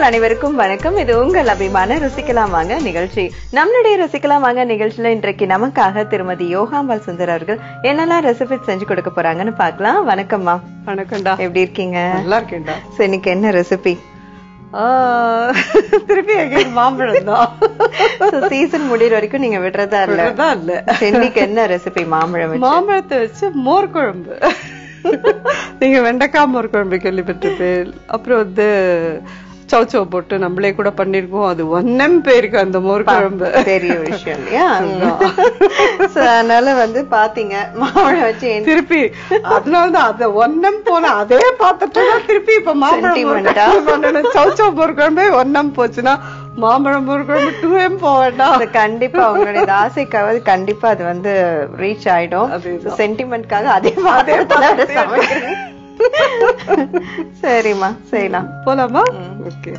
அனைவருக்கும் வணக்கம் இது உங்கள் அபிமான ருசிக்கலாம் வாங்க நிகழ்ச்சி நம்மளுடைய ருசிக்கலாம் வாங்க நிகழ்ச்சியில இன்றைக்கு நமக்காக திருமதி யோகாம்பால் சுந்தர் அவர்கள் என்னெல்லாம் ரெசிபி செஞ்சு கொடுக்க போறாங்கன்னு பார்க்கலாம் வணக்கம்மா வணக்கம்டா எப்படி இருக்கீங்க நல்லா இருக்கேன்டா So, இன்னைக்கு என்ன ரெசிபி ஆ, திருப்பி எங்க மாம்பழம் தான் சீசன் முடியிற வரைக்கும் நீங்க விடுறதா இல்ல தான் இல்ல So, இன்னைக்கு என்ன ரெசிபி மாம்பழம் வச்சு? மாம்பழத்தை வச்சு மோர் குழம்பு நீங்க வெண்டைக்காய் மோர் குழம்பு கேள்விப்பட்டிருப்பேன் அப்புறம் வந்து சௌச்சோ போட்டு நம்மளே கூட பண்ணிருக்கோம் அது ஒன்னம் பேருக்கு அந்த மோர் குழம்பு பெரிய விஷயம் இல்லையா So, அதனால வந்து பாத்தீங்க மாம்பழம் வச்சு என்ன- திருப்பி அதனாலதான் அத ஒன்னம் போன அதே பார்த்துட்டு தான் திருப்பி இப்ப மாம்பழம் மோர் Sentiment-ஆ? குழம்பு பண்ணணும். சௌச்சோ மோர் குழம்பே ஒன்னம் போச்சுன்னா மாம்பழம் மோர் குழம்பு டூ எம் போக வேண்டாம் அது கண்டிப்பா உங்களுடைய இந்த ஆசைக்காவது கண்டிப்பா அது வந்து ரீச் ஆயிடும் அதேதான். சென்டிமெண்ட்காக அதே பாத்திரத்துல சமைக்கிறீங்க சரிம்மா செய்யலாம் போலாமா ஓகே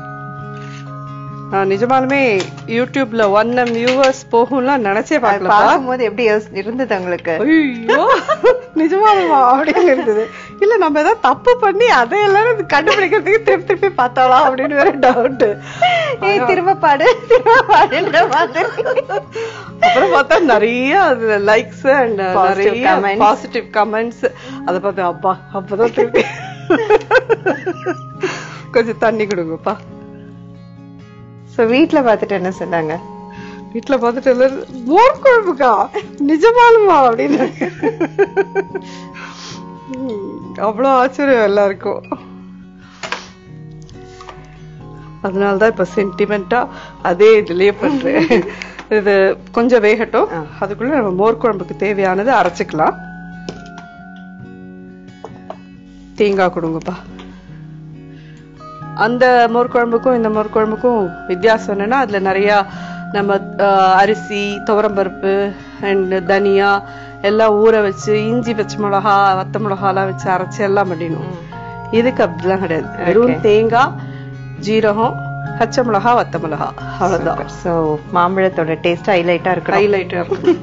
நான் நிஜமாலுமே யூடியூப்ல ஒன் எம் வியூவர்ஸ் போகும்லாம் நினைச்சே அது பார்க்கல பார்க்கும்போது எப்படி யோசி- இருந்தது உங்களுக்கு ஐயோ நிஜமாலுமா அப்படின்னு இருந்தது இல்ல நம்ம ஏதாவது தப்பு பண்ணி அதை எல்லாரும் கண்டுபிடிக்கிறதுக்கு திருப்பி திருப்பி பார்த்தாளா அப்படின்னு வேற டவுட் ஏய் திரும்ப பாடு திரும்ப பாடுன்ற மாதிரி அப்புறம் பார்த்தா நிறைய அதுல லைக்ஸ் அண்ட் Positive நிறைய comments. பாசிட்டிவ் கமெண்ட்ஸ் அத பார்த்து அப்பா அப்பதான் திருப்பி கொஞ்சம் தண்ணி கொடுங்கப்பா சோ வீட்ல பார்த்துட்டு என்ன சொன்னாங்க வீட்டுல பார்த்துட்டு எல்லாரும் மோர் குழம்புக்கா நிஜமாலுமா அப்படின்னு உம், அவ்வளவு ஆச்சரியம் எல்லாருக்கும் அதனாலதான் இப்ப சென்டிமெண்டா அதே இதுலயே பண்றேன் இது கொஞ்சம் வேகட்டும் அதுக்குள்ள நம்ம மோர் குழம்புக்கு தேவையானது அரைச்சுக்கலாம் தேங்காய் கொடுங்கப்பா அந்த மோர் குழம்புக்கும் இந்த மோர் குழம்புக்கும் வித்தியாசம் என்னன்னா அதுல நிறைய நம்ம ஆஹ், அரிசி துவரம்பருப்பு அண்ட் தனியா எல்லாம் ஊற வச்சு இஞ்சி பச்சை மிளகா வத்த மிளகாலாம் வச்சு அரைச்சு எல்லாம் பண்ணிடணும் இதுக்கு அப்படிலாம் கிடையாது வெறும் தேங்காய் ஜீரகம் பச்சை மிளகா வத்த மிளகா அவ்வளவுதான் சோ மாம்பழத்தோட டேஸ்ட் ஹைலைட்டா இருக்கணும் ஹைலைட்டா இருக்கும்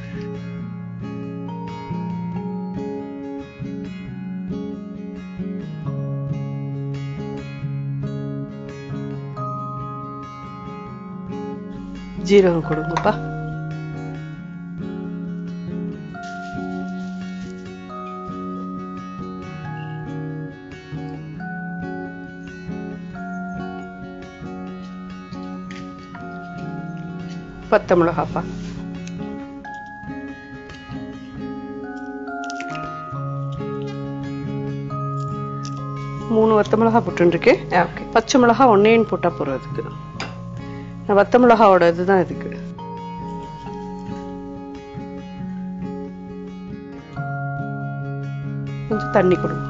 ஜீரகம் கொடுங்கப்பா பத்த மிளகாப்பா மூணு வத்த மிளகா போட்டுருக்கேன் ஓகே பச்சை மிளகா ஒன்னேன்னு போட்டா போறோம் அதுக்கு நான் வத்த மிளகாவோட இதுதான் இதுக்கு கொஞ்சம் தண்ணி கொடுங்க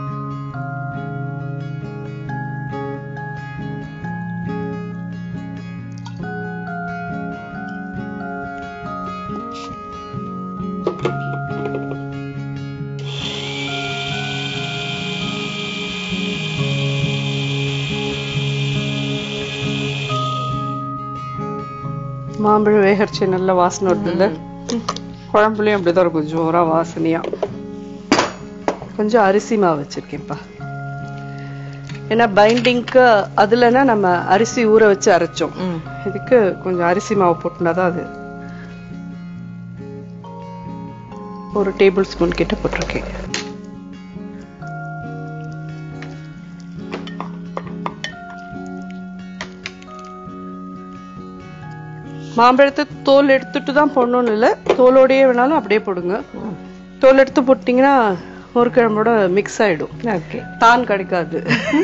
மாம்பழம் வேகரிச்சு நல்ல வாசனை வருது இல்ல குழம்புலயும் அப்படிதான் இருக்கும் ஜோரா வாசனையா கொஞ்சம் அரிசி மாவு வச்சிருக்கேன்ப்பா ஏன்னா பைண்டிங்க்கு அதுலன்னா நம்ம அரிசி ஊற வச்சு அரைச்சோம் இதுக்கு கொஞ்சம் அரிசி மாவு போட்டுனாதான் அது ஒரு டேபிள் ஸ்பூன் கிட்ட போட்டிருக்கேன் மாம்பழத்தை தோல் எடுத்துட்டு தான் போடணும்னு இல்லை தோலோடயே வேணாலும் அப்படியே போடுங்க தோல் எடுத்து போட்டீங்கன்னா ஒரு கிழம்போட மிக்ஸ் ஆயிடும் ஓகே தான் கிடைக்காது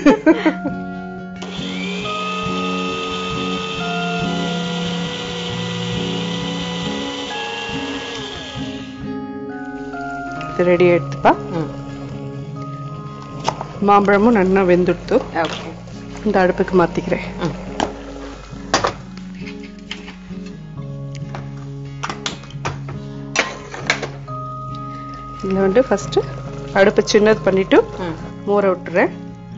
ரெடி ஆயிடுத்துப்பா மாம்பழமும் நல்லா வெந்துடுத்து ஓகே இந்த அடுப்புக்கு மாத்திக்கிறேன் இதுல வந்து ஃபர்ஸ்ட் அடுப்பு சின்னது பண்ணிட்டு மோரை விட்டுறேன்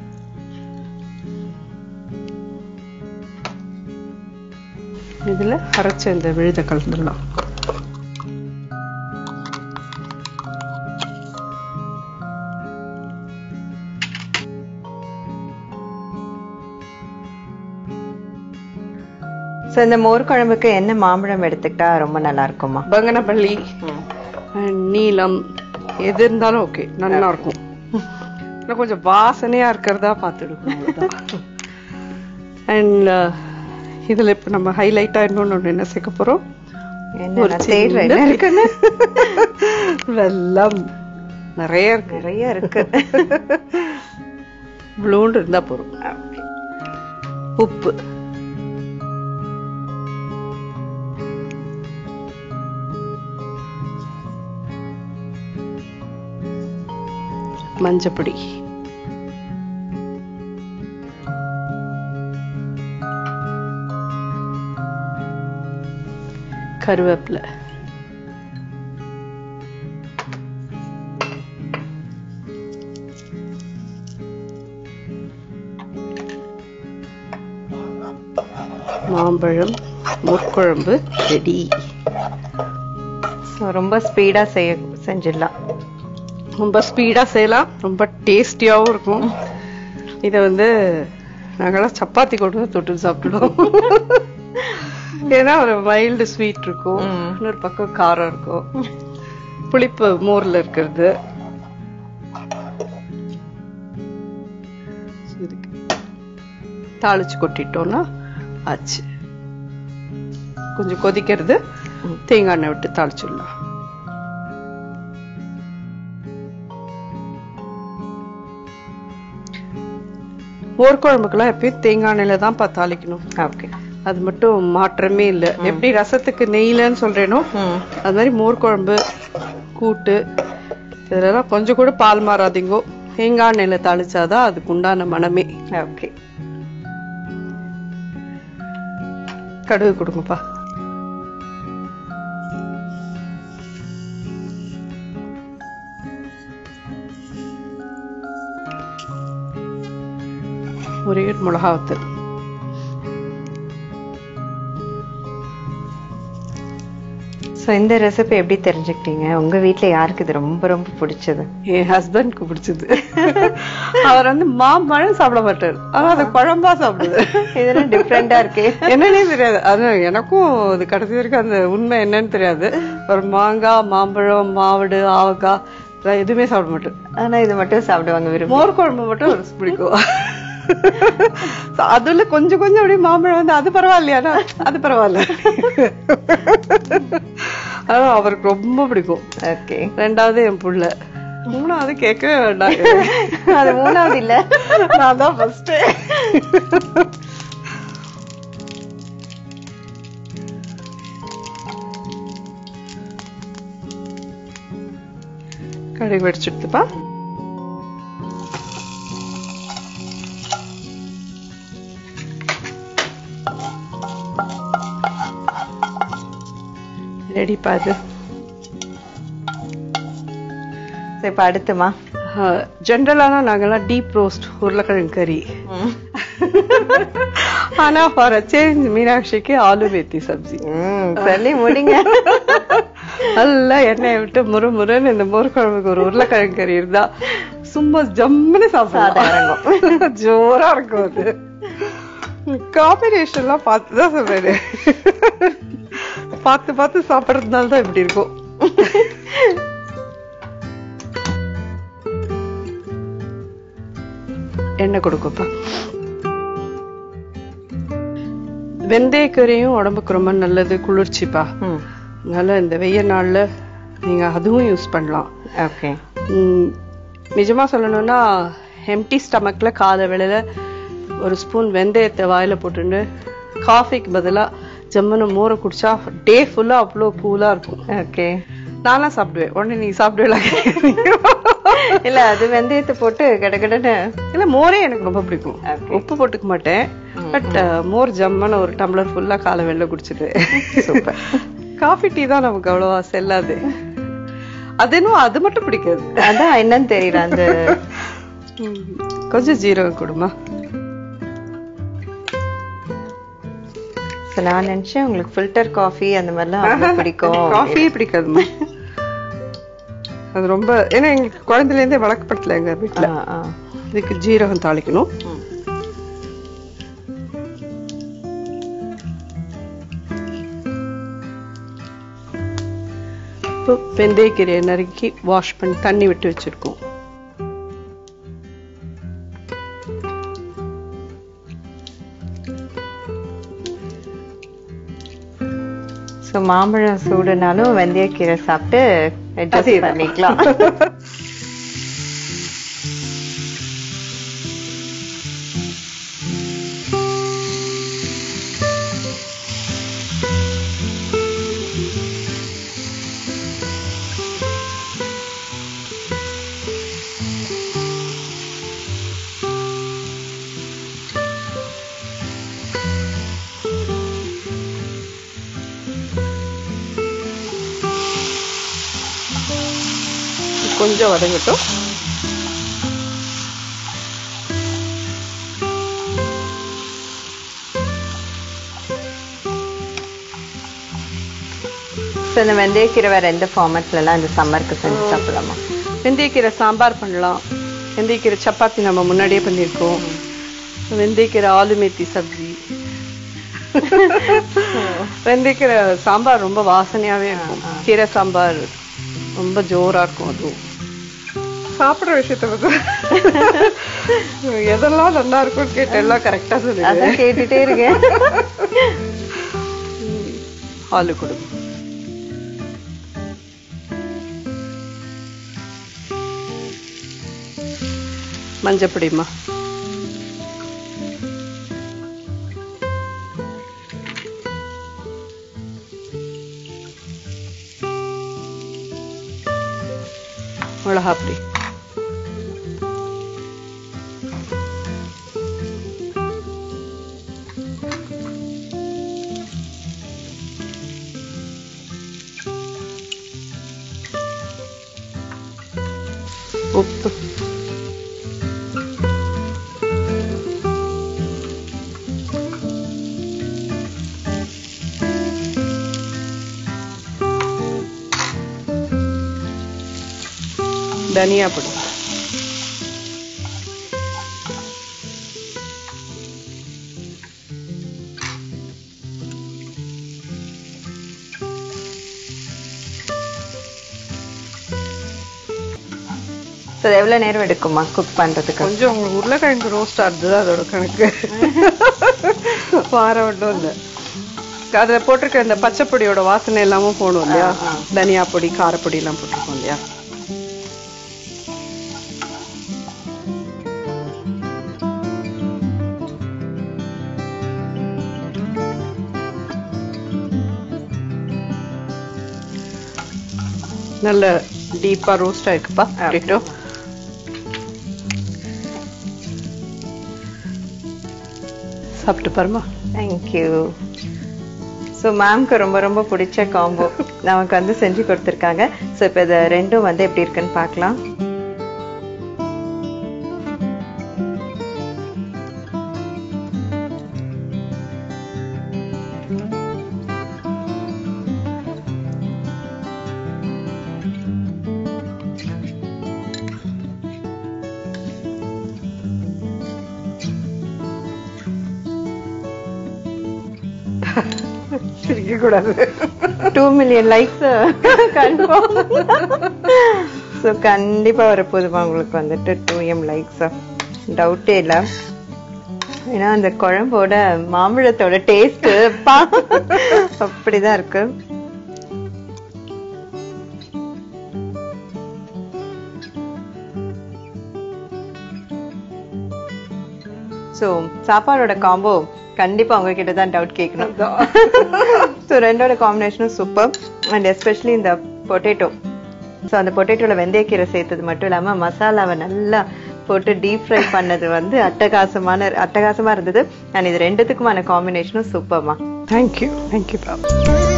இதுல அரைச்ச இந்த விழுத கலந்துடலாம் சோ இந்த மோர் குழம்புக்கு என்ன மாம்பழம் எடுத்துக்கிட்டா ரொம்ப நல்லா இருக்குமா பங்கனப்பள்ளி and நீலம் எது இருந்தாலும் ஓகே நல்லா இருக்கும் இன்னும் கொஞ்சம் வாசனையா இருக்கிறதா பார்த்துடுவோம் அண்ட் இதுல இப்ப நம்ம ஹைலைட்டா இன்னொன்னு ஒண்ணு என்ன சேர்க்க போறோம் என்ன ஒரு நான் தேடுறேன் சின்ன என்ன இருக்குன்னு வெல்லம் நிறைய இருக்கு நிறைய இருக்கு இவ்வளோண்டு இருந்தா போதும் உப்பு மஞ்சப்பொடி கருவேப்பிலை மாம்பழம் முற்குழம்பு ரெடி சோ ரொம்ப ஸ்பீடா செய்ய செஞ்சிடலாம் ரொம்ப ஸ்பீடா செய்யலாம் ரொம்ப டேஸ்டியாவும் இருக்கும் இத வந்து நாங்கெல்லாம் சப்பாத்தி கொண்டு வந்து தொட்டு சாப்பிடுவோம் ஏன்னா ஒரு மைல்டு ஸ்வீட் இருக்கும் ம். இன்னொரு பக்கம் காரம் இருக்கும் புளிப்பு மோர்ல இருக்கிறது இதுக்கு தாளிச்சு கொட்டிட்டோம்னா ஆச்சு கொஞ்சம் கொதிக்கிறது தேங்காய் எண்ணெய் விட்டு தாளிச்சிடலாம் மோர் குழம்புக்கெல்லாம் எப்பயும் தேங்காய் எண்ணெயில தான் பா தாளிக்கணும் ஓகே அது மட்டும் மாற்றமே இல்லை எப்படி ரசத்துக்கு நெய்லன்னு சொல்றேனோ அது மாதிரி மோர் குழம்பு கூட்டு இதெல்லாம் கொஞ்சம் கூட பால் மாறாதீங்கோ தேங்காய் எண்ணெயில தாளிச்சாதான் அதுக்கு உண்டான மனமே ஓகே கடுகு கொடுங்கப்பா ஒரே ஒரு மிளகா வத்தல் சோ இந்த ரெசிபி எப்படி தெரிஞ்சுக்கிட்டீங்க உங்க வீட்ல யாருக்கு இது ரொம்ப ரொம்ப பிடிச்சது என் ஹஸ்பண்ட்க்கு பிடிச்சது அவர் வந்து மாம்பழம் சாப்பிட மாட்டார் ஆனா அதை குழம்பா சாப்பிடுது இதெல்லாம் டிஃப்ரெண்டா இருக்கே என்னன்னே தெரியாது அது எனக்கும் அது கடைசி வரைக்கும் அந்த உண்மை என்னன்னு தெரியாது ஒரு மாங்காய் மாம்பழம் மாவடு ஆவக்காய் இதெல்லாம் எதுவுமே சாப்பிட மாட்டேன் ஆனா இது மட்டும் சாப்பிடுவாங்க விரும்பி மோர் குழம்பு மட்டும் அவருக்கு பிடிக்கும் So, அதுல கொஞ்சம் கொஞ்சம் அப்படியே மாம்பழம் வந்து அது பரவாயில்லையானா அது பரவாயில்ல அதான் அவருக்கு ரொம்ப பிடிக்கும் ஓகே ரெண்டாவது என் புள்ள மூணாவது கேட்கவே வேண்டாம் அது மூணாவது இல்ல நான் தான் ஃபர்ஸ்ட் கடுகு வெடிச்சுடுத்துப்பா ரெடிப்பா இது சரி இப்ப அடுத்துமா ஜென்ரலானா நாங்கெல்லாம் டீப் ரோஸ்ட் உருளைக்கிழங்கு கறி ஆனா ஃபார் சேஞ்ச் மீனாட்சிக்கு ஆலு மேத்தி சப்ஜி ம் சொல்லி முடிங்க நல்லா எண்ணெயை விட்டு முறு முறுன்னு இந்த மோர் குழம்புக்கு ஒரு உருளைக்கிழங்கு கறி இருந்தா சும்மா ஜம்முன்னு சாப்பிடலாம் ஜோரா இருக்கும் அது காம்பினேஷன்லாம் பார்த்து தான் சொல்றேன் பார்த்து பார்த்து சாப்பிட்றதுனால தான் இப்படி இருக்கும் எண்ணெய் கொடுக்குப்பா வெந்தயக்கறியும் உடம்புக்கு ரொம்ப நல்லது குளிர்ச்சிப்பா ம் அதனால இந்த வெய்ய நாள்ல நீங்க அதுவும் யூஸ் பண்ணலாம் ஓகே ம், நிஜமா சொல்லணும்னா எம்டி ஸ்டமக்ல காலை வேளையில ஒரு ஸ்பூன் வெந்தயத்தை வாயில போட்டுட்டு காஃபிக்கு பதிலா ஜம்முன்னு மோரை குடிச்சா டே ஃபுல்லா அவ்வளோ கூலா இருக்கும் ஓகே நானா சாப்பிடுவேன் உடனே நீ சாப்பிடுவீங்களா இல்ல அது வெந்தயத்தை போட்டு கடகடன்னு இல்ல மோரே எனக்கு ரொம்ப பிடிக்கும் Okay. உப்பு போட்டுக்க மாட்டேன் பட் மோர் ஜம்முன்னு ஒரு டம்ளர் ஃபுல்லா காலை வெளில குடிச்சிட்டு சூப்பர் காஃபி டீ தான் நமக்கு அவ்வளவா செல்லாது அது இன்னும் அது மட்டும் பிடிக்காது அதான் என்னன்னு தெரியல அந்த ம், கொஞ்சம் ஜீரகம் கொடுமா So, நான் நினைச்சேன் உங்களுக்கு ஃபில்டர் காஃபி அந்த மாதிரிலாம் அவ்வளவு பிடிக்கும் காஃபியே பிடிக்காதுமா அது ரொம்ப ஏன்னா எங்களுக்கு குழந்தைல இருந்தே வழக்கப்படுத்தல எங்க வீட்டுல ஆ, ஆ. இதுக்கு ஜீரகம் தாளிக்கணும் இப்போ வெந்தயக்கீரையை நறுக்கி வாஷ் பண்ணி தண்ணி விட்டு வச்சிருக்கோம் சோ மாம்பழம் சூடுனாலும் வெந்தயக்கீரை சாப்பிட்டு adjust அதேதான். பண்ணிக்கலாம் கொஞ்சம் வதங்கட்டும் சோ இந்த வெந்தயக்கீரை வேற எந்த ஃபார்மேட்ல எல்லாம் இந்த சம்மருக்கு செஞ்சு சாப்பிடலாமா வெந்தயக்கீரை சாம்பார் பண்ணலாம் வெந்தயக்கீரை சப்பாத்தி நம்ம முன்னாடியே பண்ணியிருக்கோம் வெந்தயக்கீரை ஆலு மேத்தி சப்ஜி வெந்தயக்கீரை சாம்பார் ரொம்ப வாசனையாவே இருக்கும் கீரை சாம்பார் ரொம்ப ஜோரா இருக்கும் அதுவும் சாப்பிடுற விஷயத்த பத்தி எதெல்லாம் நல்லா இருக்கும்னு கேட்டு எல்லாம் கரெக்டா சொல்லுங்க அதான் கேட்டுட்டே இருக்கேன் ஆலு கொடுங்க மஞ்சப்பொடிமா மிளகாப்பொடி உப்பு தனியா பொடி சோ இது எவ்வளவு நேரம் எடுக்குமா குக் பண்றதுக்கு கொஞ்சம் உங்களுக்கு உருளைக்கிழங்கு ரோஸ்ட் ஆகுது அதோட கணக்கு வாரம் ஒன்றும் இல்லை அதுல போட்டிருக்க இந்த பச்சை பொடியோட வாசனை எல்லாமும் போகணும் இல்லையா தனியா பொடி காரப்பொடி எல்லாம் போட்டிருக்கோம் இல்லையா நல்ல டீப்பா ரோஸ்ட் ஆயிருக்குப்பா இருக்கட்டும் சாப்பிட்டு பாருமா தேங்க்யூ ஸோ மேம்க்கு ரொம்ப ரொம்ப பிடிச்ச காம்போ நமக்கு வந்து செஞ்சு கொடுத்துருக்காங்க ஸோ இப்போ இது ரெண்டும் வந்து எப்படி இருக்குன்னு பார்க்கலாம் சிரிக்க கூடாது two million likes confirm so கண்டிப்பா வரப்போகுதுமா உங்களுக்கு வந்துட்டு டூ எம் லைக்ஸ் டவுட்டே இல்லை ஏன்னா அந்த குழம்போட மாம்பழத்தோட டேஸ்ட் அப்படிதான் இருக்கு ஸோ சாப்பாடோட காம்போ கண்டிப்பா உங்ககிட்ட தான் டவுட் கேட்கணும் ஸோ ரெண்டோட காம்பினேஷனும் சூப்பர் அண்ட் எஸ்பெஷலி இந்த பொட்டேட்டோ ஸோ அந்த பொட்டேட்டோல வெந்தயக்கீரை சேர்த்தது மட்டும் இல்லாம மசாலாவை நல்லா போட்டு டீப் ஃப்ரை பண்ணது வந்து அட்டகாசமான அட்டகாசமா இருந்தது அண்ட் இது ரெண்டுத்துக்குமான காம்பினேஷனும் சூப்பர்மா தேங்க்யூ தேங்க்யூ பாபா